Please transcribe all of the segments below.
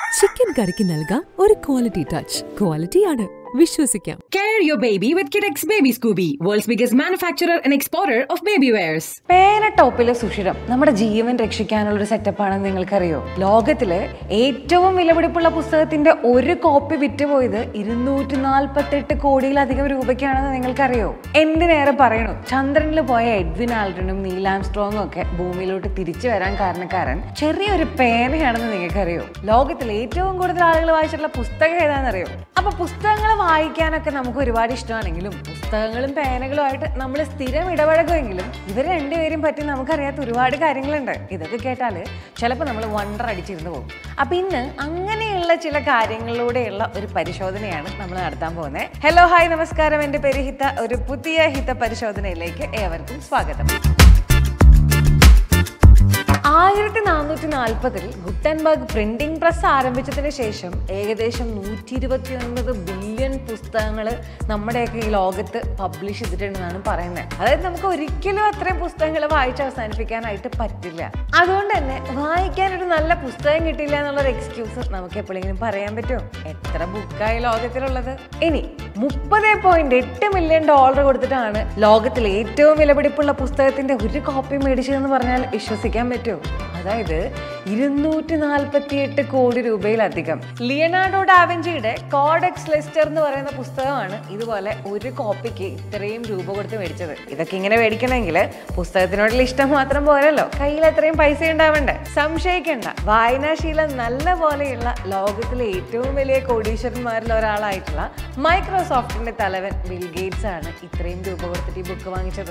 Chicken കറിക്ക് നൽകാം ഒരു ക്വാളിറ്റി ടച്ച് ക്വാളിറ്റിയാണ് വിശ്വസിക്കാം Carry your baby with Kid X Baby Scooby, world's biggest manufacturer and exporter of baby wears. പേന ടോപ്പിലെ സുഷിരം നമ്മുടെ ജീവൻ രക്ഷിക്കാനുള്ള ഒരു സെറ്റപ്പാണെന്ന് നിങ്ങൾക്കറിയോ ലോകത്തിലെ ഏറ്റവും വിലപിടിപ്പുള്ള പുസ്തകത്തിന്റെ ഒരു കോപ്പി വിറ്റുപോയത് ഇരുന്നൂറ്റി നാൽപ്പത്തെട്ട് കോടിയിലധികം രൂപയ്ക്കാണെന്ന് നിങ്ങൾക്കറിയോ എന്തിനേറെ പറയണു ചന്ദ്രനിൽ പോയ എഡ്വിൻ ആൽഡ്രനും നീലാം സ്ട്രോങ്ങും ഒക്കെ ഭൂമിയിലോട്ട് തിരിച്ചു വരാൻ കാരണക്കാരൻ ചെറിയൊരു പേനയാണെന്ന് നിങ്ങൾക്കറിയോ ലോകത്തിൽ ഏറ്റവും കൂടുതൽ ആളുകൾ വായിച്ചിട്ടുള്ള പുസ്തകം ഏതാണെന്നറിയോ അപ്പൊ പുസ്തകങ്ങൾ വായിക്കാനൊക്കെ നമുക്ക് ഒരുപാട് ഇഷ്ടമാണെങ്കിലും പുസ്തകങ്ങളും പേനകളുമായിട്ട് നമ്മൾ സ്ഥിരം ഇടപഴകുമെങ്കിലും ഇവർ രണ്ടുപേരും പറ്റി നമുക്കറിയാത്ത ഒരുപാട് കാര്യങ്ങളുണ്ട് ഇതൊക്കെ കേട്ടാൽ ചിലപ്പോൾ നമ്മൾ വണ്ടർ അടിച്ചിരുന്നു പോകും അപ്പൊ ഇന്ന് അങ്ങനെയുള്ള ചില കാര്യങ്ങളിലൂടെയുള്ള ഒരു പരിശോധനയാണ് നമ്മൾ നടത്താൻ പോകുന്നത് ഹലോ ഹായ് നമസ്കാരം എൻ്റെ പേര് ഹിത ഒരു പുതിയ ഹിത പരിശോധനയിലേക്ക് ഏവർക്കും സ്വാഗതം ആയിരത്തി നാനൂറ്റി നാൽപ്പതിൽ ഗുട്ടൻബർഗ് പ്രിന്റിംഗ് പ്രസ് ആരംഭിച്ചതിന് ശേഷം ഏകദേശം നൂറ്റി ഇരുപത്തി ഒൻപത് ബില്യൺ പുസ്തകങ്ങൾ നമ്മുടെയൊക്കെ ഈ ലോകത്ത് പബ്ലിഷ് ചെയ്തിട്ടുണ്ടെന്നാണ് പറയുന്നത് അതായത് നമുക്ക് ഒരിക്കലും അത്രയും പുസ്തകങ്ങൾ വായിച്ച് അവസാനിപ്പിക്കാനായിട്ട് പറ്റില്ല അതുകൊണ്ട് തന്നെ വായിക്കാൻ ഒരു നല്ല പുസ്തകം കിട്ടിയില്ല എന്നുള്ളൊരു എക്സ്ക്യൂസ് നമുക്ക് എപ്പോഴെങ്കിലും പറയാൻ പറ്റുമോ എത്ര ബുക്കായി ലോകത്തിലുള്ളത് ഇനി മുപ്പത് പോയിന്റ് എട്ട് മില്യൺ ഡോളർ കൊടുത്തിട്ടാണ് ലോകത്തിൽ ഏറ്റവും വിലപിടിപ്പുള്ള പുസ്തകത്തിന്റെ ഒരു കോപ്പി മേടിച്ചതെന്ന് പറഞ്ഞാൽ വിശ്വസിക്കാൻ പറ്റുമോ അതായത് ഇരുന്നൂറ്റി നാൽപ്പത്തി എട്ട് കോടി രൂപയിലധികം ലിയനാർഡോ ഡാവിഞ്ചിയുടെ കോഡെക്സ് ലെസ്റ്റർ എന്ന് പറയുന്ന പുസ്തകമാണ് ഇതുപോലെ ഒരു കോപ്പിക്ക് ഇത്രയും രൂപ കൊടുത്ത് മേടിച്ചത് ഇതൊക്കെ ഇങ്ങനെ മേടിക്കണമെങ്കിൽ പുസ്തകത്തിനോടുള്ള ഇഷ്ടം മാത്രം പോരല്ലോ കയ്യിൽ അത്രയും പൈസ ഉണ്ടാവണ്ടേ സംശയിക്കണ്ട വായനാശീലം നല്ല പോലെയുള്ള ലോകത്തിലെ ഏറ്റവും വലിയ കോടീശ്വരന്മാരിൽ ഒരാളായിട്ടുള്ള മൈക്രോസോഫ്റ്റിന്റെ തലവൻ ബിൽ ഗേറ്റ്സ് ആണ് ഇത്രയും രൂപ കൊടുത്തിട്ട് ഈ ബുക്ക് വാങ്ങിച്ചത്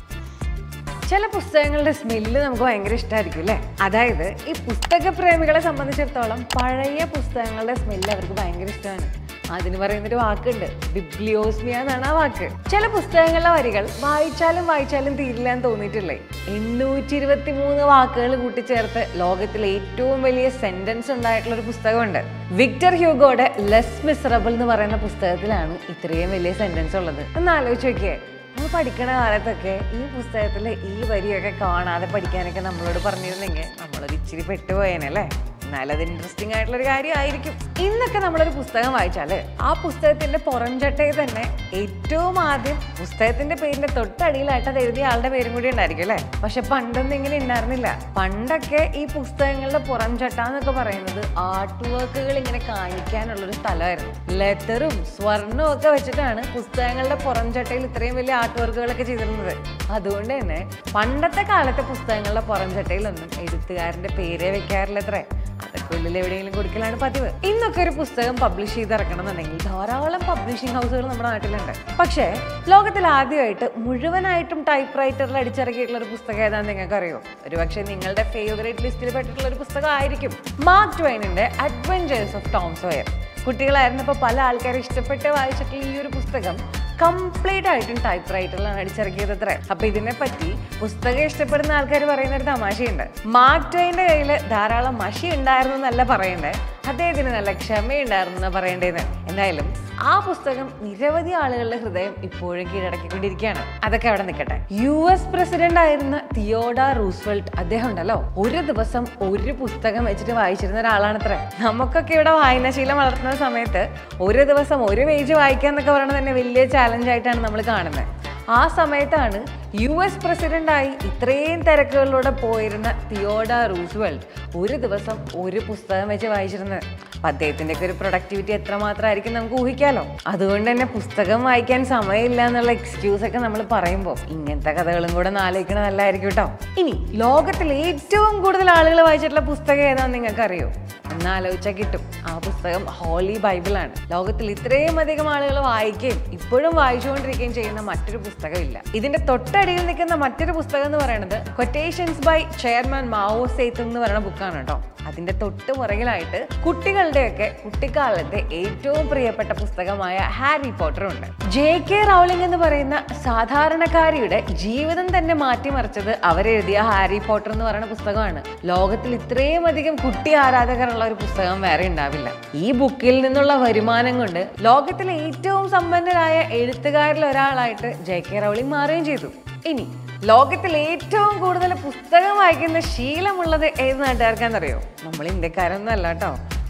ചില പുസ്തകങ്ങളുടെ സ്മെല്ല് നമുക്ക് ഭയങ്കര ഇഷ്ടമായിരിക്കും അല്ലേ അതായത് ഈ പുസ്തക പ്രേമികളെ സംബന്ധിച്ചിടത്തോളം പഴയ പുസ്തകങ്ങളുടെ സ്മെല്ല് അവർക്ക് ഭയങ്കര ഇഷ്ടമാണ് അതിന് പറയുന്നൊരു വാക്കുണ്ട് ബിബ്ലിയോസ്മിയ എന്നാണ് ആ വാക്ക് ചില പുസ്തകങ്ങളിലെ വരികൾ വായിച്ചാലും വായിച്ചാലും തീരില്ല എന്ന് തോന്നിയിട്ടില്ലേ എണ്ണൂറ്റി ഇരുപത്തി മൂന്ന് വാക്കുകൾ കൂട്ടിച്ചേർത്ത് ലോകത്തിലെ ഏറ്റവും വലിയ സെന്റൻസ് ഉണ്ടായിട്ടുള്ള ഒരു പുസ്തകമുണ്ട് വിക്ടർ ഹ്യൂഗോയുടെ ലെസ് മിസറബിൾ എന്ന് പറയുന്ന പുസ്തകത്തിലാണ് ഇത്രയും വലിയ സെന്റൻസ് ഉള്ളത് ഒന്ന് ആലോചിച്ച് നോക്കിയേ നമ്മൾ പഠിക്കണ കാലത്തൊക്കെ ഈ പുസ്തകത്തിലെ ഈ വരിയൊക്കെ കാണാതെ പഠിക്കാനൊക്കെ നമ്മളോട് പറഞ്ഞിരുന്നെങ്കിൽ നമ്മളൊരു ഇച്ചിരി പെട്ടുപോയേനല്ലേ എന്നാലും അത് ഇൻട്രസ്റ്റിംഗ് ആയിട്ടുള്ള ഒരു കാര്യമായിരിക്കും ഇന്നൊക്കെ നമ്മളൊരു പുസ്തകം വായിച്ചാൽ ആ പുസ്തകത്തിന്റെ പുറംചട്ടയിൽ തന്നെ ഏറ്റവും ആദ്യം പുസ്തകത്തിന്റെ പേരിന്റെ തൊട്ടടിയിലായിട്ട് അത് എഴുതിയ ആളുടെ പേരും കൂടി ഉണ്ടായിരിക്കും അല്ലേ പക്ഷെ പണ്ടൊന്നും ഇങ്ങനെ ഉണ്ടായിരുന്നില്ല പണ്ടൊക്കെ ഈ പുസ്തകങ്ങളുടെ പുറംചട്ട എന്നൊക്കെ പറയുന്നത് ആർട്ട് വർക്കുകൾ ഇങ്ങനെ കാണിക്കാനുള്ള ഒരു സ്ഥലമായിരുന്നു ലെറ്ററും സ്വർണവും ഒക്കെ വെച്ചിട്ടാണ് പുസ്തകങ്ങളുടെ പുറംചട്ടയിൽ ഇത്രയും വലിയ ആർട്ട് വർക്കുകളൊക്കെ ചെയ്തിരുന്നത് അതുകൊണ്ട് തന്നെ പണ്ടത്തെ കാലത്തെ പുസ്തകങ്ങളുടെ പുറംചട്ടയിലൊന്നും എഴുത്തുകാരന്റെ പേരേ വെക്കാറില്ല അത്രേ അതൊക്കെ ഉള്ളിൽ എവിടെയെങ്കിലും കൊടുക്കലാണ് പതിവ് ഇന്നൊക്കെ ഒരു പുസ്തകം പബ്ലിഷ് ചെയ്തിറക്കണം എന്നുണ്ടെങ്കിൽ ധാരാളം പബ്ലിഷിംഗ് ഹൗസുകൾ നമ്മുടെ നാട്ടിലുണ്ട് പക്ഷേ ലോകത്തിൽ ആദ്യമായിട്ട് മുഴുവനായിട്ടും ടൈപ്പ് റൈറ്ററിൽ അടിച്ചിറക്കിയിട്ടുള്ള ഒരു പുസ്തകം ഏതാണെന്ന് നിങ്ങൾക്ക് അറിയോ ഒരുപക്ഷെ നിങ്ങളുടെ ഫേവറേറ്റ് ലിസ്റ്റിൽ പെട്ടിട്ടുള്ള ഒരു പുസ്തകം ആയിരിക്കും മാർക്ക് ട്വൈനിന്റെ അഡ്വഞ്ചേഴ്സ് ഓഫ് ടോം സോയർ കുട്ടികളായിരുന്നപ്പോൾ പല ആൾക്കാരും ഇഷ്ടപ്പെട്ട് വായിച്ചിട്ടുള്ള ഈ ഒരു പുസ്തകം കംപ്ലീറ്റ് ആയിട്ടും ടൈപ്പ് റൈറ്ററിലാണ് അടിച്ചിറക്കിയത് അത്ര അപ്പൊ ഇതിനെ പറ്റി പുസ്തകം ഇഷ്ടപ്പെടുന്ന ആൾക്കാർ പറയുന്ന ഒരു തമാശയുണ്ട് മാർക്ക് ട്വൈൻ്റെ കയ്യിൽ ധാരാളം മഷി ഉണ്ടായിരുന്നു എന്നല്ല പറയണ്ടേ അദ്ദേഹത്തിന് നല്ല ക്ഷമയുണ്ടായിരുന്നു എന്നാ പറയേണ്ടതെന്ന് എന്തായാലും ആ പുസ്തകം നിരവധി ആളുകളുടെ ഹൃദയം ഇപ്പോഴും കീഴടക്കിക്കൊണ്ടിരിക്കുകയാണ് അതൊക്കെ അവിടെ നിൽക്കട്ടെ യു എസ് പ്രസിഡന്റ് ആയിരുന്ന തിയോഡ റൂസ്വെൽറ്റ് അദ്ദേഹം ഉണ്ടല്ലോ ഒരു ദിവസം ഒരു പുസ്തകം വെച്ചിട്ട് വായിച്ചിരുന്ന ഒരാളാണത്രേ നമുക്കൊക്കെ ഇവിടെ വായനാശീലം വളർത്തുന്ന സമയത്ത് ഒരു ദിവസം ഒരു പേജ് വായിക്കുക എന്നൊക്കെ പറയുന്നത് തന്നെ വലിയ ചാലഞ്ച് ആയിട്ടാണ് നമ്മൾ കാണുന്നത് ആ സമയത്താണ് യു എസ് പ്രസിഡന്റായി ഇത്രയും തിരക്കുകളിലൂടെ പോയിരുന്ന തിയോഡ റൂസ്വെൽറ്റ് ഒരു ദിവസം ഒരു പുസ്തകം വെച്ച് വായിച്ചിരുന്നത് അപ്പം അദ്ദേഹത്തിൻ്റെ ഒക്കെ ഒരു പ്രൊഡക്ടിവിറ്റി എത്രമാത്രമായിരിക്കും നമുക്ക് ഊഹിക്കാലോ അതുകൊണ്ട് തന്നെ പുസ്തകം വായിക്കാൻ സമയമില്ല എന്നുള്ള എക്സ്ക്യൂസ് ഒക്കെ നമ്മൾ പറയുമ്പോൾ ഇങ്ങനത്തെ കഥകളും കൂടെ ഒന്ന് ആലോചിക്കണത് നല്ലതായിരിക്കും കേട്ടോ ഇനി ലോകത്തിൽ ഏറ്റവും കൂടുതൽ ആളുകൾ വായിച്ചിട്ടുള്ള പുസ്തകം ഏതാണെന്ന് നിങ്ങൾക്ക് അറിയോ എന്ന് ആലോചിച്ചാൽ കിട്ടും ആ പുസ്തകം ഹോളി ബൈബിളാണ് ലോകത്തിൽ ഇത്രയും അധികം ആളുകൾ വായിക്കുകയും ഇപ്പോഴും വായിച്ചുകൊണ്ടിരിക്കുകയും ചെയ്യുന്ന മറ്റൊരു പുസ്തകമില്ല ഇതിന്റെ തൊട്ടടിയിൽ നിൽക്കുന്ന മറ്റൊരു പുസ്തകം എന്ന് പറയുന്നത് കൊട്ടേഷൻസ് ബൈ ചെയർമാൻ മാവോ സേത്ത് എന്ന് പറയുന്ന ബുക്കാണ് കേട്ടോ അതിന്റെ തൊട്ട് പുറകിലായിട്ട് കുട്ടികളുടെയൊക്കെ കുട്ടിക്കാലത്തെ ഏറ്റവും പ്രിയപ്പെട്ട പുസ്തകമായ ഹാരി പോട്ടർ ഉണ്ട് ജെ കെ റൗളിംഗ് എന്ന് പറയുന്ന സാധാരണക്കാരിയുടെ ജീവിതം തന്നെ മാറ്റിമറിച്ചത് അവരെഴുതിയ ഹാരി പോട്ടർ എന്ന് പറയുന്ന പുസ്തകമാണ് ലോകത്തിൽ ഇത്രയും അധികം കുട്ടി ആരാധകരുള്ള ഒരു പുസ്തകം വേറെ ഉണ്ടാവില്ല ഈ ബുക്കിൽ നിന്നുള്ള വരുമാനം കൊണ്ട് ലോകത്തിലെ ഏറ്റവും സമ്പന്നരായ എഴുത്തുകാരിൽ ഒരാളായിട്ട് ജെ കെ റൗളിംഗ് മാറുകയും ചെയ്തു ഇനി ലോകത്തിൽ ഏറ്റവും കൂടുതൽ പുസ്തകം വായിക്കുന്ന ശീലമുള്ളത് ഏത് നാട്ടുകാർക്കാണെന്നറിയോ നമ്മൾ ഇന്ത്യക്കാരൊന്നും അല്ല കേട്ടോ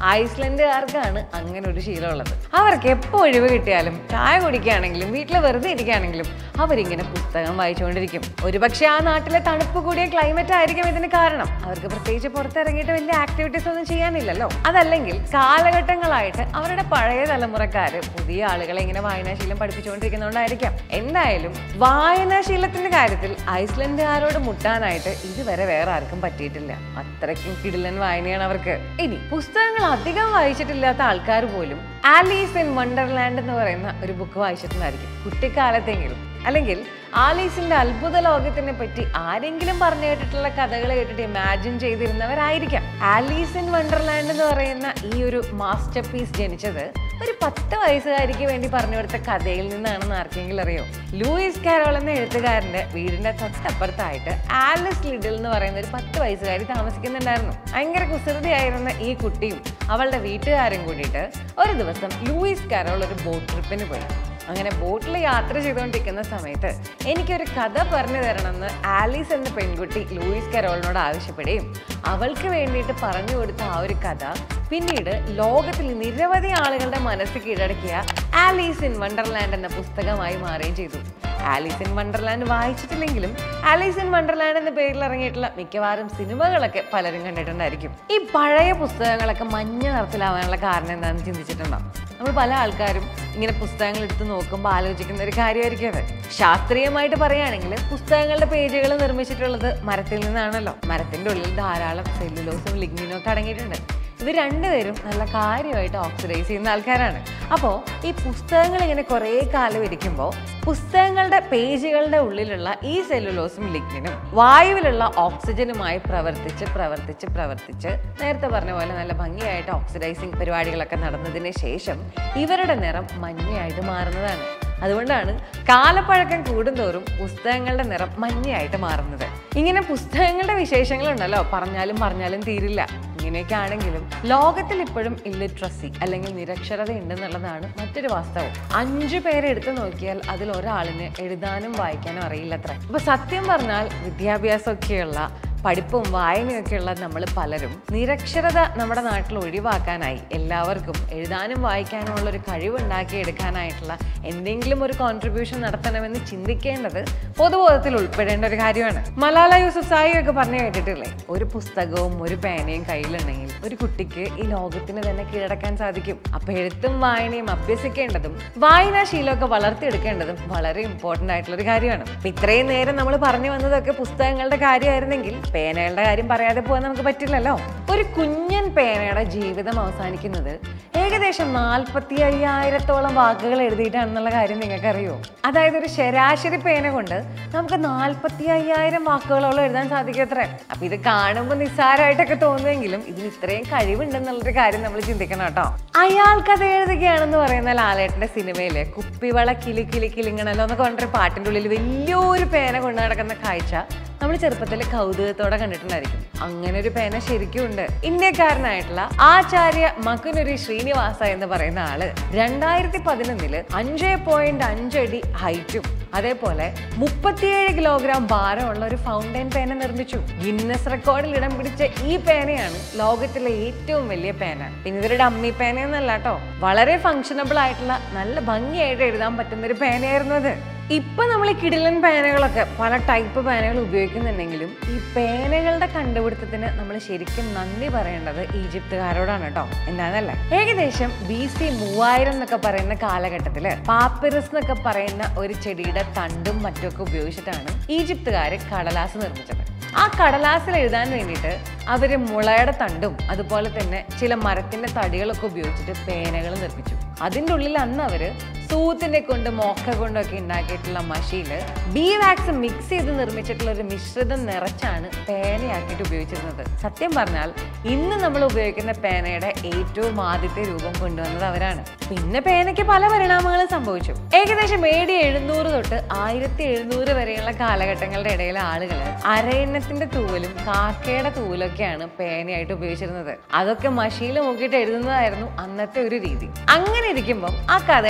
ഐസ്ലൻഡുകാർക്കാണ് അങ്ങനെ ഒരു ശീലമുള്ളത് അവർക്ക് എപ്പോൾ ഒഴിവ് കിട്ടിയാലും ചായ കുടിക്കുകയാണെങ്കിലും വീട്ടിൽ വെറുതെ ഇരിക്കുകയാണെങ്കിലും അവരിങ്ങനെ പുസ്തകം വായിച്ചുകൊണ്ടിരിക്കും ഒരുപക്ഷെ ആ നാട്ടിലെ തണുപ്പ് കൂടിയ ക്ലൈമറ്റ് ആയിരിക്കും ഇതിന് കാരണം അവർക്ക് പ്രത്യേകിച്ച് പുറത്തിറങ്ങിയിട്ട് വലിയ ആക്ടിവിറ്റീസ് ഒന്നും ചെയ്യാനില്ലല്ലോ അതല്ലെങ്കിൽ കാലഘട്ടങ്ങളായിട്ട് അവരുടെ പഴയ തലമുറക്കാര് പുതിയ ആളുകളെ ഇങ്ങനെ വായനാശീലം പഠിപ്പിച്ചുകൊണ്ടിരിക്കുന്നതുകൊണ്ടായിരിക്കാം എന്തായാലും വായനാശീലത്തിന്റെ കാര്യത്തിൽ ഐസ്ലൻഡുകാരോട് മുട്ടാനായിട്ട് ഇതുവരെ വേറെ ആർക്കും പറ്റിയിട്ടില്ല അത്രയ്ക്കും കിടിലൻ വായനയാണ് അവർക്ക് ഇനി പുസ്തകങ്ങൾ അധികം വായിച്ചിട്ടില്ലാത്ത ആൾക്കാർ പോലും ആലീസ് ഇൻ വണ്ടർലാൻഡ് എന്ന് പറയുന്ന ഒരു ബുക്ക് വായിച്ചിട്ടുണ്ടായിരിക്കും കുട്ടിക്കാലത്തെങ്കിലും അല്ലെങ്കിൽ ആലീസിന്റെ അത്ഭുത ലോകത്തിനെ പറ്റി ആരെങ്കിലും പറഞ്ഞു കേട്ടിട്ടുള്ള കഥകൾ കേട്ടിട്ട് ഇമാജിൻ ചെയ്തിരുന്നവരായിരിക്കാം ആലീസ് ഇൻ വണ്ടർലാൻഡ് എന്ന് പറയുന്ന ഈ ഒരു മാസ്റ്റർ പീസ് ജനിച്ചത് ഒരു പത്ത് വയസ്സുകാരിക്ക് വേണ്ടി പറഞ്ഞു കൊടുത്ത കഥയിൽ നിന്നാണെന്ന് ആർക്കെങ്കിലും അറിയോ ലൂയിസ് കാരോൾ എന്ന എഴുത്തുകാരന്റെ വീടിന്റെ തൊട്ടപ്പുറത്തായിട്ട് ആലിസ് ലിഡിൽ എന്ന് പറയുന്ന ഒരു പത്ത് വയസ്സുകാരി താമസിക്കുന്നുണ്ടായിരുന്നു ഭയങ്കര കുസൃതിയായിരുന്ന ഈ കുട്ടിയും അവളുടെ വീട്ടുകാരും കൂടിയിട്ട് ഒരു ദിവസം ലൂയിസ് കാരോൾ ഒരു ബോട്ട് ട്രിപ്പിന് പോയി അങ്ങനെ ബോട്ടിൽ യാത്ര ചെയ്തുകൊണ്ടിരിക്കുന്ന സമയത്ത് എനിക്കൊരു കഥ പറഞ്ഞു തരണമെന്ന് ആലീസ് എന്ന പെൺകുട്ടി ലൂയിസ് കരോളിനോട് ആവശ്യപ്പെടുകയും അവൾക്ക് വേണ്ടിയിട്ട് പറഞ്ഞു കൊടുത്ത ആ ഒരു കഥ പിന്നീട് ലോകത്തിൽ നിരവധി ആളുകളുടെ മനസ്സ് കീഴടക്കിയ ആലീസ് ഇൻ വണ്ടർലാൻഡ് എന്ന പുസ്തകമായി മാറുകയും ചെയ്തു ആലീസ് ഇൻ വണ്ടർലാൻഡ് വായിച്ചിട്ടില്ലെങ്കിലും ആലീസ് ഇൻ വണ്ടർലാൻഡ് എന്ന പേരിൽ ഇറങ്ങിയിട്ടുള്ള മിക്കവാറും സിനിമകളൊക്കെ പലരും കണ്ടിട്ടുണ്ടായിരിക്കും ഈ പഴയ പുസ്തകങ്ങളൊക്കെ മഞ്ഞ നിറത്തിലാവാനുള്ള കാരണം എന്താണെന്ന് ചിന്തിച്ചിട്ടുണ്ടോ നമ്മൾ പല ആൾക്കാരും ഇങ്ങനെ പുസ്തകങ്ങൾ എടുത്ത് നോക്കുമ്പോൾ ആലോചിക്കുന്ന ഒരു കാര്യമായിരിക്കും അത് ശാസ്ത്രീയമായിട്ട് പറയുകയാണെങ്കിൽ പുസ്തകങ്ങളുടെ പേജുകൾ നിർമ്മിച്ചിട്ടുള്ളത് മരത്തിൽ നിന്നാണല്ലോ മരത്തിന്റെ ഉള്ളിൽ ധാരാളം സെല്ലുലോസും ലിഗ്നിനും ഒക്കെ അടങ്ങിയിട്ടുണ്ട് ഇവർ രണ്ടുപേരും നല്ല കാര്യമായിട്ട് ഓക്സിഡൈസ് ചെയ്യുന്ന ആൾക്കാരാണ് അപ്പോൾ ഈ പുസ്തകങ്ങൾ ഇങ്ങനെ കുറേ കാലം ഇരിക്കുമ്പോൾ പുസ്തകങ്ങളുടെ പേജുകളുടെ ഉള്ളിലുള്ള ഈ സെല്ലുലോസും ലിഗ്നിനും വായുവിലുള്ള ഓക്സിജനുമായി പ്രവർത്തിച്ച് പ്രവർത്തിച്ച് പ്രവർത്തിച്ച് നേരത്തെ പറഞ്ഞ പോലെ നല്ല ഭംഗിയായിട്ട് ഓക്സിഡൈസിങ് പരിപാടികളൊക്കെ നടന്നതിന് ശേഷം ഇവരുടെ നിറം മഞ്ഞയായിട്ട് മാറുന്നതാണ് അതുകൊണ്ടാണ് കാലപ്പഴക്കം കൂടുന്തോറും പുസ്തകങ്ങളുടെ നിറം മഞ്ഞയായിട്ട് മാറുന്നത് ഇങ്ങനെ പുസ്തകങ്ങളുടെ വിശേഷങ്ങളുണ്ടല്ലോ പറഞ്ഞാലും പറഞ്ഞാലും തീരില്ല ഇങ്ങനെയൊക്കെ ആണെങ്കിലും ലോകത്തിൽ ഇപ്പോഴും ഇല്ലിട്രസി അല്ലെങ്കിൽ നിരക്ഷരത ഉണ്ടെന്നുള്ളതാണ് മറ്റൊരു വാസ്തവം അഞ്ചു പേരെ എടുത്തു നോക്കിയാൽ അതിൽ ഒരാളിന് എഴുതാനും വായിക്കാനും അറിയില്ലത്ര അപ്പൊ സത്യം പറഞ്ഞാൽ വിദ്യാഭ്യാസമൊക്കെയുള്ള പഠിപ്പും വായനയൊക്കെയുള്ള നമ്മൾ പലരും നിരക്ഷരത നമ്മുടെ നാട്ടിൽ ഒഴിവാക്കാനായി എല്ലാവർക്കും എഴുതാനും വായിക്കാനും ഉള്ള ഒരു കഴിവുണ്ടാക്കി എടുക്കാനായിട്ടുള്ള എന്തെങ്കിലും ഒരു കോൺട്രിബ്യൂഷൻ നടത്തണമെന്ന് ചിന്തിക്കേണ്ടത് പൊതുബോധത്തിൽ ഉൾപ്പെടേണ്ട ഒരു കാര്യമാണ് മലാല യൂസഫ് സായി ഒക്കെ പറഞ്ഞു കേട്ടിട്ടില്ലേ ഒരു പുസ്തകവും ഒരു പേനയും കയ്യിലുണ്ടെങ്കിൽ ഒരു കുട്ടിക്ക് ഈ ലോകത്തിന് തന്നെ കീഴടക്കാൻ സാധിക്കും അപ്പൊ എഴുത്തും വായനയും അഭ്യസിക്കേണ്ടതും വായനാശീലമൊക്കെ വളർത്തിയെടുക്കേണ്ടതും വളരെ ഇമ്പോർട്ടന്റ് ആയിട്ടുള്ള ഒരു കാര്യമാണ് അപ്പൊ ഇത്രയും നേരം നമ്മൾ പറഞ്ഞു വന്നതൊക്കെ പുസ്തകങ്ങളുടെ കാര്യമായിരുന്നെങ്കിൽ പേനകളുടെ കാര്യം പറയാതെ പോകാൻ നമുക്ക് പറ്റില്ലല്ലോ ഒരു കുഞ്ഞൻ പേനയുടെ ജീവിതം അവസാനിക്കുന്നത് ഏകദേശം നാൽപ്പത്തി അയ്യായിരത്തോളം വാക്കുകൾ എഴുതിയിട്ടാണെന്നുള്ള കാര്യം നിങ്ങൾക്ക് അറിയോ അതായത് ഒരു ശരാശരി പേന കൊണ്ട് നമുക്ക് നാൽപ്പത്തി അയ്യായിരം വാക്കുകളോളം എഴുതാൻ സാധിക്കത്രേ അപ്പൊ ഇത് കാണുമ്പോൾ നിസ്സാരമായിട്ടൊക്കെ തോന്നുമെങ്കിലും ഇതിന് ഇത്രയും കഴിവുണ്ടെന്നുള്ളൊരു കാര്യം നമ്മൾ ചിന്തിക്കണം കേട്ടോ അയാൾ കഥ എഴുതുകയാണെന്ന് പറയുന്ന ലാലേട്ടന്റെ സിനിമയിലെ കുപ്പിവള കിലി കിലി കിലിങ്ങണല്ലോ എന്നൊക്കെ പറഞ്ഞൊരു പാട്ടിന്റെ ഉള്ളിൽ വലിയൊരു പേന കൊണ്ടു നടക്കുന്ന കാഴ്ച നമ്മൾ ചെറുപ്പത്തിൽ കൗതുകത്തോടെ കണ്ടിട്ടുണ്ടായിരിക്കും അങ്ങനെ ഒരു പേന ശരിക്കും ഉണ്ട് ഇന്ത്യക്കാരനായിട്ടുള്ള ആചാര്യ മകുനുരി ശ്രീനിവാസ എന്ന് പറയുന്ന ആള് രണ്ടായിരത്തി പതിനൊന്നില് അഞ്ച് പോയിന്റ് അഞ്ചടി ഹൈറ്റും അതേപോലെ മുപ്പത്തിയേഴ് കിലോഗ്രാം ഭാരമുള്ള ഒരു ഫൗണ്ടൈൻ പേന നിർമ്മിച്ചു ഗിന്നസ് റെക്കോർഡിൽ ഇടം പിടിച്ച ഈ പേനയാണ് ലോകത്തിലെ ഏറ്റവും വലിയ പേന പിന്നെ ഇവരുടെ അമ്മി പേന എന്നല്ല കേട്ടോ വളരെ ഫങ്ഷനബിൾ ആയിട്ടുള്ള നല്ല ഭംഗിയായിട്ട് എഴുതാൻ പറ്റുന്ന ഒരു പേനയായിരുന്നു അത് ഇപ്പൊ നമ്മൾ ഈ കിടിലൻ പേനകളൊക്കെ പല ടൈപ്പ് പേനകൾ ഉപയോഗിക്കുന്നുണ്ടെങ്കിലും ഈ പേനകളുടെ കണ്ടുപിടുത്തത്തിന് നമ്മൾ ശരിക്കും നന്ദി പറയേണ്ടത് ഈജിപ്തുകാരോടാണ് കേട്ടോ എന്താണല്ലേ ഏകദേശം ബി സി മൂവായിരം എന്നൊക്കെ പറയുന്ന കാലഘട്ടത്തില് പാപ്പിറസ് എന്നൊക്കെ പറയുന്ന ഒരു ചെടിയുടെ തണ്ടും മറ്റുമൊക്കെ ഉപയോഗിച്ചിട്ടാണ് ഈജിപ്തുകാര് കടലാസ് നിർമ്മിച്ചത് ആ കടലാസിൽ എഴുതാൻ വേണ്ടിയിട്ട് അവര് മുളയുടെ തണ്ടും അതുപോലെ തന്നെ ചില മരത്തിന്റെ തടികളൊക്കെ ഉപയോഗിച്ചിട്ട് പേനകൾ നിർമ്മിച്ചു അതിൻ്റെ ഉള്ളിൽ അന്ന് അവര് സൂത്തിനെ കൊണ്ടും മോക്ക കൊണ്ടും ഒക്കെ ഉണ്ടാക്കിയിട്ടുള്ള മഷിയില് ബി വാക്സ് മിക്സ് ചെയ്ത് നിർമ്മിച്ചിട്ടുള്ള ഒരു മിശ്രിതം നിറച്ചാണ് പേനയാക്കിയിട്ട് ഉപയോഗിച്ചിരുന്നത് സത്യം പറഞ്ഞാൽ ഇന്ന് നമ്മൾ ഉപയോഗിക്കുന്ന പേനയുടെ ഏറ്റവും ആദ്യത്തെ രൂപം കൊണ്ടുവന്നത് അവരാണ് പിന്നെ പേനയ്ക്ക് പല പരിണാമങ്ങളും സംഭവിച്ചു ഏകദേശം എ ഡി എഴുന്നൂറ് തൊട്ട് ആയിരത്തി എഴുന്നൂറ് വരെയുള്ള കാലഘട്ടങ്ങളുടെ ഇടയിലെ ആളുകൾ അരയന്നത്തിന്റെ തൂവലും കാക്കയുടെ തൂവലൊക്കെയാണ് പേനയായിട്ട് ഉപയോഗിച്ചിരുന്നത് അതൊക്കെ മഷിയിൽ മുക്കിയിട്ട് എഴുതുന്നതായിരുന്നു അന്നത്തെ ഒരു രീതി അങ്ങനെ ഇരിക്കുമ്പോൾ ആ കഥയുടെ ഉള്ളിൽ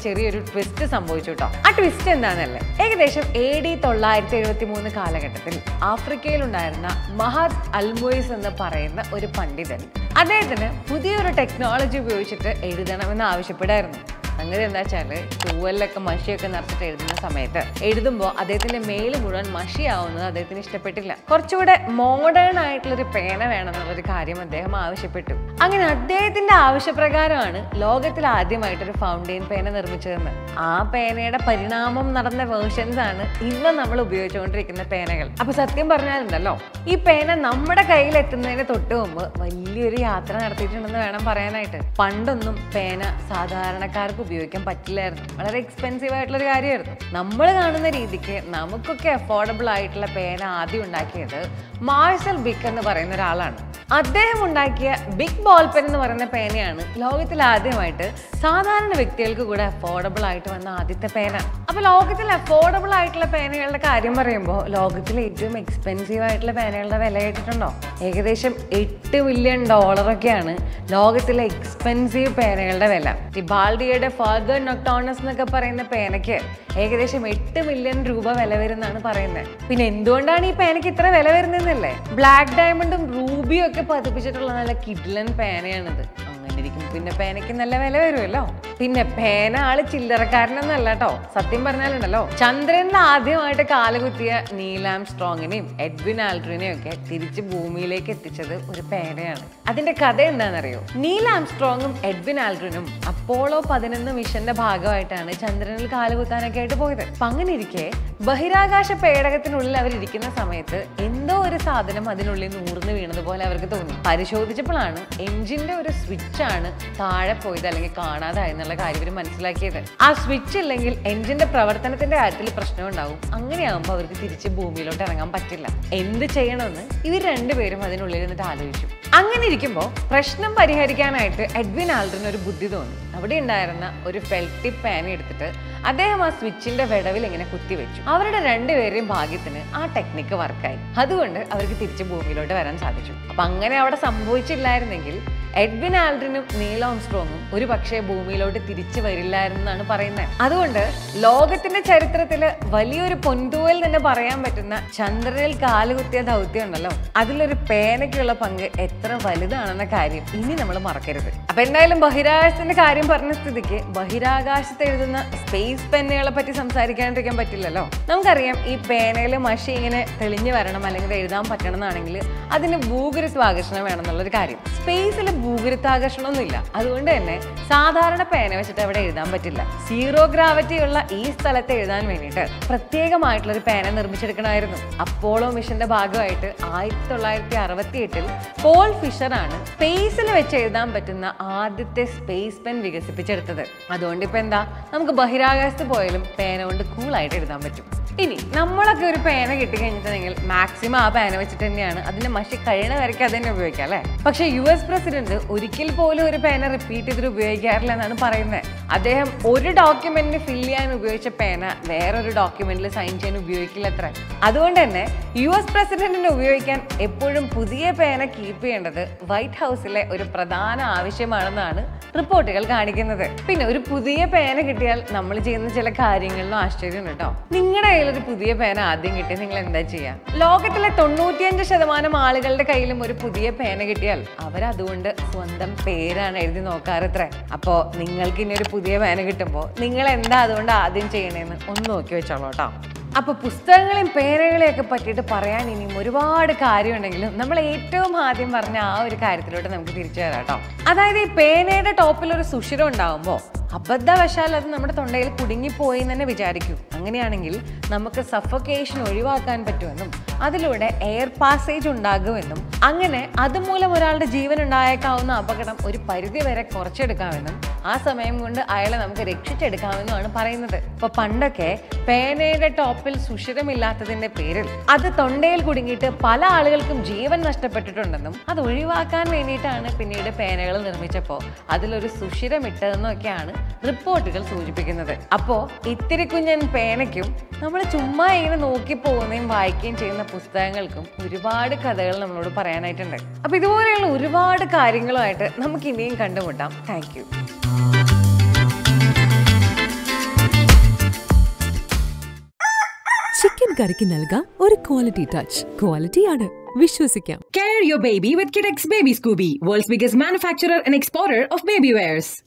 ചെറിയൊരു ട്വിസ്റ്റ് സംഭവിച്ചു കേട്ടോ ആ ട്വിസ്റ്റ് എന്താണെന്നല്ലേ ഏകദേശം എ ഡി തൊള്ളായിരത്തി എഴുപത്തി മൂന്ന് കാലഘട്ടത്തിൽ ആഫ്രിക്കയിലുണ്ടായിരുന്ന മഹാദ് അൽമോയിസ് എന്ന് പറയുന്ന ഒരു പണ്ഡിതൻ അദ്ദേഹത്തിന് പുതിയൊരു ടെക്നോളജി ഉപയോഗിച്ചിട്ട് എഴുതണമെന്ന് ആവശ്യപ്പെടായിരുന്നു സംഗതി എന്താ വെച്ചാല് തൂവലിലൊക്കെ മഷിയൊക്കെ നിറച്ചിട്ട് എഴുതുന്ന സമയത്ത് എഴുതുമ്പോൾ അദ്ദേഹത്തിന്റെ മേല് മുഴുവൻ മഷിയാവുന്നത് അദ്ദേഹത്തിന് ഇഷ്ടപ്പെട്ടില്ല കുറച്ചുകൂടെ മോഡേൺ ആയിട്ടുള്ള ഒരു പേന വേണമെന്നുള്ളൊരു കാര്യം അദ്ദേഹം ആവശ്യപ്പെട്ടു അങ്ങനെ അദ്ദേഹത്തിന്റെ ആവശ്യപ്രകാരമാണ് ലോകത്തിൽ ആദ്യമായിട്ടൊരു ഫൗണ്ടെയിൻ പേന നിർമ്മിച്ചതെന്ന് ആ പേനയുടെ പരിണാമം നടന്ന വേർഷൻസ് ആണ് ഇന്ന് നമ്മൾ ഉപയോഗിച്ചുകൊണ്ടിരിക്കുന്ന പേനകൾ അപ്പൊ സത്യം പറഞ്ഞാലുണ്ടല്ലോ ഈ പേന നമ്മുടെ കയ്യിൽ എത്തുന്നതിന് തൊട്ട് മുമ്പ് വലിയൊരു യാത്ര നടത്തിയിട്ടുണ്ടെന്ന് വേണം പറയാനായിട്ട് പണ്ടൊന്നും പേന സാധാരണക്കാർക്ക് ഉപയോഗിക്കാൻ പറ്റില്ലായിരുന്നു വളരെ എക്സ്പെൻസീവ് ആയിട്ടുള്ള ഒരു കാര്യമായിരുന്നു നമ്മൾ കാണുന്ന രീതിക്ക് നമുക്കൊക്കെ അഫോർഡബിൾ ആയിട്ടുള്ള പേന ആദ്യം ഉണ്ടാക്കിയത് മാർഷൽ ബിക്ക് എന്ന് പറയുന്ന ഒരാളാണ് അദ്ദേഹം ഉണ്ടാക്കിയ ബിഗ് ബോൾ പെൻ എന്ന് പറയുന്ന പേനയാണ് ലോകത്തിൽ ആദ്യമായിട്ട് സാധാരണ വ്യക്തികൾക്ക് കൂടെ അഫോർഡബിൾ ആയിട്ട് വന്ന ആദ്യത്തെ പേന അപ്പൊ ലോകത്തിൽ അഫോർഡബിൾ ആയിട്ടുള്ള പേനകളുടെ കാര്യം പറയുമ്പോൾ ലോകത്തിലെ ഏറ്റവും എക്സ്പെൻസീവ് ആയിട്ടുള്ള പേനകളുടെ വില കേട്ടിട്ടുണ്ടോ ഏകദേശം എട്ട് മില്യൺ ഡോളറൊക്കെയാണ് ലോകത്തിലെ എക്സ്പെൻസീവ് പേനകളുടെ വില ടിബാൾഡിയുടെ ഫാഗർ നൊക്ടോണസ് എന്നൊക്കെ പറയുന്ന പേനയ്ക്ക് ഏകദേശം എട്ട് മില്യൺ രൂപ വില വരുന്നതാണ് പറയുന്നത് പിന്നെ എന്തുകൊണ്ടാണ് ഈ പേനയ്ക്ക് ഇത്ര വില വരുന്നതെന്നല്ലേ ബ്ലാക്ക് ഡയമണ്ടും റൂബിയും ഒക്കെ പതിപ്പിച്ചിട്ടുള്ള നല്ല കിഡ്ലൻ പേനയാണിത് അങ്ങനെ ഇരിക്കും പിന്നെ പേനയ്ക്ക് നല്ല വില വരുമല്ലോ പിന്നെ പേന ആള് ചില്ലറക്കാരനൊന്നല്ല കേട്ടോ സത്യം പറഞ്ഞാലുണ്ടല്ലോ ചന്ദ്രനിൽ ആദ്യമായിട്ട് കാലുകുത്തിയ നീലാം സ്ട്രോങ്ങിനെയും എഡ്വിൻ ആൽഡ്രിനെയും ഒക്കെ തിരിച്ച് ഭൂമിയിലേക്ക് എത്തിച്ചത് ഒരു പേനയാണ് അതിന്റെ കഥ എന്താണെന്നറിയോ നീലാം സ്ട്രോങ്ങും എഡ്വിൻ ആൽഡ്രിനും അപ്പോളോ പതിനൊന്ന് മിഷന്റെ ഭാഗമായിട്ടാണ് ചന്ദ്രനിൽ കാലുകുത്താനൊക്കെ ആയിട്ട് പോയത് അപ്പൊ അങ്ങനെ ഇരിക്കെ ബഹിരാകാശ പേടകത്തിനുള്ളിൽ അവരിയ്ക്കുന്ന സമയത്ത് എന്തോ ഒരു സാധനം അതിനുള്ളിൽ നൂർന്ന് വീണതുപോലെ അവർക്ക് തോന്നി പരിശോധിച്ചപ്പോഴാണ് എഞ്ചിന്റെ ഒരു സ്വിച്ച് ആണ് താഴെ പോയത് അല്ലെങ്കിൽ കാണാതായി എന്നുള്ള കാര്യം ഇവർ മനസ്സിലാക്കിയത് ആ സ്വിച്ച് ഇല്ലെങ്കിൽ എഞ്ചിന്റെ പ്രവർത്തനത്തിന്റെ കാര്യത്തിൽ പ്രശ്നം ഉണ്ടാവും അങ്ങനെയാകുമ്പോൾ അവർക്ക് തിരിച്ച് ഭൂമിയിലോട്ട് ഇറങ്ങാൻ പറ്റില്ല എന്ത് ചെയ്യണമെന്ന് ഇവർ രണ്ടുപേരും അതിനുള്ളിൽ നിന്നിട്ട് ആലോചിച്ചു അങ്ങനെ ഇരിക്കുമ്പോൾ പ്രശ്നം പരിഹരിക്കാനായിട്ട് എഡ്വിൻ ആൽഡറിന് ഒരു ബുദ്ധി തോന്നി അവിടെ ഉണ്ടായിരുന്ന ഒരു ഫെൽറ്റി പാൻ എടുത്തിട്ട് അദ്ദേഹം ആ സ്വിച്ചിന്റെ വിടവിൽ ഇങ്ങനെ കുത്തിവെച്ചു അവരുടെ രണ്ടുപേരെയും ഭാഗ്യത്തിന് ആ ടെക്നിക്ക് വർക്കായി അതുകൊണ്ട് അവർക്ക് തിരിച്ച് ഭൂമിയിലോട്ട് വരാൻ സാധിച്ചു അപ്പൊ അങ്ങനെ അവിടെ സംഭവിച്ചില്ലായിരുന്നെങ്കിൽ എഡ്വിൻ ആൽഡ്രിനും നീൽ ഓംസ്ട്രോങ്ങും ഒരു പക്ഷേ ഭൂമിയിലോട്ട് തിരിച്ചു വരില്ലായിരുന്നാണ് പറയുന്നത് അതുകൊണ്ട് ലോകത്തിന്റെ ചരിത്രത്തില് വലിയൊരു പൊൻതൂവൽ തന്നെ പറയാൻ പറ്റുന്ന ചന്ദ്രനിൽ കാലുകുത്തിയ ദൗത്യം ഉണ്ടല്ലോ അതിലൊരു പേനയ്ക്കുള്ള പങ്ക് എത്ര വലുതാണെന്ന കാര്യം ഇനി നമ്മൾ മറക്കരുത് അപ്പൊ എന്തായാലും ബഹിരാകാശത്തിന്റെ കാര്യം പറഞ്ഞ സ്ഥിതിക്ക് ബഹിരാകാശത്ത് എഴുതുന്ന സ്പേസ് പെന്നുകളെ പറ്റി സംസാരിക്കാണ്ടിരിക്കാൻ പറ്റില്ലല്ലോ നമുക്കറിയാം ഈ പേനയിൽ മഷി ഇങ്ങനെ തെളിഞ്ഞു വരണം അല്ലെങ്കിൽ എഴുതാൻ പറ്റണം എന്നാണെങ്കിൽ അതിന് ഭൂഗുരുത്വാകർഷണം വേണം എന്നുള്ളൊരു കാര്യം സ്പേസിൽ ഭൂഗുരുത്വാകർഷണമൊന്നുമില്ല അതുകൊണ്ട് തന്നെ സാധാരണ പേന വെച്ചിട്ട് അവിടെ എഴുതാൻ പറ്റില്ല സീറോ ഗ്രാവിറ്റി ഉള്ള ഈ സ്ഥലത്ത് എഴുതാൻ വേണ്ടിയിട്ട് പ്രത്യേകമായിട്ടുള്ള ഒരു പേന നിർമ്മിച്ചെടുക്കണമായിരുന്നു അപ്പോളോ മിഷന്റെ ഭാഗമായിട്ട് ആയിരത്തി തൊള്ളായിരത്തി അറുപത്തി എട്ടിൽ പോൾ ഫിഷർ ആണ് സ്പേസിൽ വെച്ച് എഴുതാൻ പറ്റുന്ന ആദ്യത്തെ സ്പേസ് പെൻ വികസിപ്പിച്ചെടുത്തത് അതുകൊണ്ട് ഇപ്പൊ എന്താ നമുക്ക് ബഹിരാകാശത്ത് പോയാലും പേന കൊണ്ട് കൂളായിട്ട് എഴുതാൻ പറ്റും ഇനി നമ്മളൊക്കെ ഒരു പേന കിട്ടി കഴിഞ്ഞിട്ടുണ്ടെങ്കിൽ മാക്സിമം ആ പേന വെച്ചിട്ട് തന്നെയാണ് അതിന്റെ മഷി കഴിയണ വരയ്ക്ക് അത് തന്നെ ഉപയോഗിക്കാം അല്ലേ പക്ഷെ യു എസ് പ്രസിഡന്റ് ഒരിക്കൽ പോലും ഒരു പേന റിപ്പീറ്റ് ചെയ്തിട്ട് ഉപയോഗിക്കാറില്ല എന്നാണ് പറയുന്നത് അദ്ദേഹം ഒരു ഡോക്യുമെന്റിന് ഫിൽ ചെയ്യാൻ ഉപയോഗിച്ച പേന വേറൊരു ഡോക്യുമെന്റിൽ സൈൻ ചെയ്യാൻ ഉപയോഗിക്കില്ല അത്ര അതുകൊണ്ട് തന്നെ യു എസ് പ്രസിഡന്റിന് ഉപയോഗിക്കാൻ എപ്പോഴും പുതിയ പേന കീപ്പ് ചെയ്യേണ്ടത് വൈറ്റ് ഹൗസിലെ ഒരു പ്രധാന ആവശ്യമാണെന്നാണ് റിപ്പോർട്ടുകൾ കാണിക്കുന്നത് പിന്നെ ഒരു പുതിയ പേന കിട്ടിയാൽ നമ്മൾ ചെയ്യുന്ന ചില കാര്യങ്ങളിലും ആശ്ചര്യം കേട്ടോ നിങ്ങളുടെ കയ്യിൽ ഒരു പുതിയ പേന ആദ്യം കിട്ടിയാൽ നിങ്ങൾ എന്താ ചെയ്യുക ലോകത്തിലെ തൊണ്ണൂറ്റിയഞ്ച് ശതമാനം ആളുകളുടെ കയ്യിലും ഒരു പുതിയ പേന കിട്ടിയാൽ അവരതുകൊണ്ട് സ്വന്തം പേരാണ് എഴുതി നോക്കാറത്രേ അപ്പോ നിങ്ങൾക്ക് ഇനി ഒരു പുതിയ പേന കിട്ടുമ്പോൾ നിങ്ങൾ എന്താ അതുകൊണ്ട് ആദ്യം ചെയ്യണേന്ന് ഒന്ന് നോക്കി വെച്ചോളൂ കേട്ടോ അപ്പൊ പുസ്തകങ്ങളെയും പേനകളെയും ഒക്കെ പറ്റിയിട്ട് പറയാൻ ഇനിയും ഒരുപാട് കാര്യമുണ്ടെങ്കിലും നമ്മൾ ഏറ്റവും ആദ്യം പറഞ്ഞ ആ ഒരു കാര്യത്തിലോട്ട് നമുക്ക് തിരിച്ചു വരാം കേട്ടോ അതായത് ഈ പേനയുടെ ടോപ്പിൽ ഒരു സുഷിരം ഉണ്ടാവുമ്പോൾ അബദ്ധവശാൽ അത് നമ്മുടെ തൊണ്ടയിൽ കുടുങ്ങിപ്പോയി എന്ന് തന്നെ വിചാരിക്കൂ അങ്ങനെയാണെങ്കിൽ നമുക്ക് സഫക്കേഷൻ ഒഴിവാക്കാൻ പറ്റുമെന്നും അതിലൂടെ എയർ പാസേജ് ഉണ്ടാകുമെന്നും അങ്ങനെ അതുമൂലം ഒരാളുടെ ജീവൻ ഉണ്ടായേക്കാവുന്ന അപകടം ഒരു പരിധി വരെ കുറച്ചെടുക്കാമെന്നും ആ സമയം കൊണ്ട് അയാളെ നമുക്ക് രക്ഷിച്ചെടുക്കാമെന്നുമാണ് പറയുന്നത് ഇപ്പൊ പണ്ടൊക്കെ പേനയുടെ ടോപ്പിൽ സുഷിരമില്ലാത്തതിന്റെ പേരിൽ അത് തൊണ്ടയിൽ കുടുങ്ങിയിട്ട് പല ആളുകൾക്കും ജീവൻ നഷ്ടപ്പെട്ടിട്ടുണ്ടെന്നും അത് ഒഴിവാക്കാൻ വേണ്ടിയിട്ടാണ് പിന്നീട് പേനകൾ നിർമ്മിച്ചപ്പോൾ അതിലൊരു സുഷിരമിട്ടതെന്നൊക്കെയാണ് റിപ്പോർട്ടുകൾ സൂചിപ്പിക്കുന്നത് അപ്പോ ഇത്തിരി കുഞ്ഞൻ പേനയ്ക്കും നമ്മൾ ചുമ്മാ ഇങ്ങനെ നോക്കി പോകുന്നതും വായിക്കുകയും ചെയ്യുന്ന പുസ്തകങ്ങൾക്കും ഒരുപാട് കഥകൾ നമ്മളോട് പറയാനായിട്ടുണ്ട് അപ്പൊ ഇതുപോലെയുള്ള ഒരുപാട് കാര്യങ്ങളുമായിട്ട് നമുക്ക് ഇനിയും കണ്ടുമുട്ടാം താങ്ക് യു കറിക്ക് നൽകാം ഒരു ക്വാളിറ്റി ടച്ച് ക്വാളിറ്റിയാണ് വിശ്വസിക്കാം Carry your baby with Kid X Baby Scooby, world's biggest manufacturer and exporter of baby wears.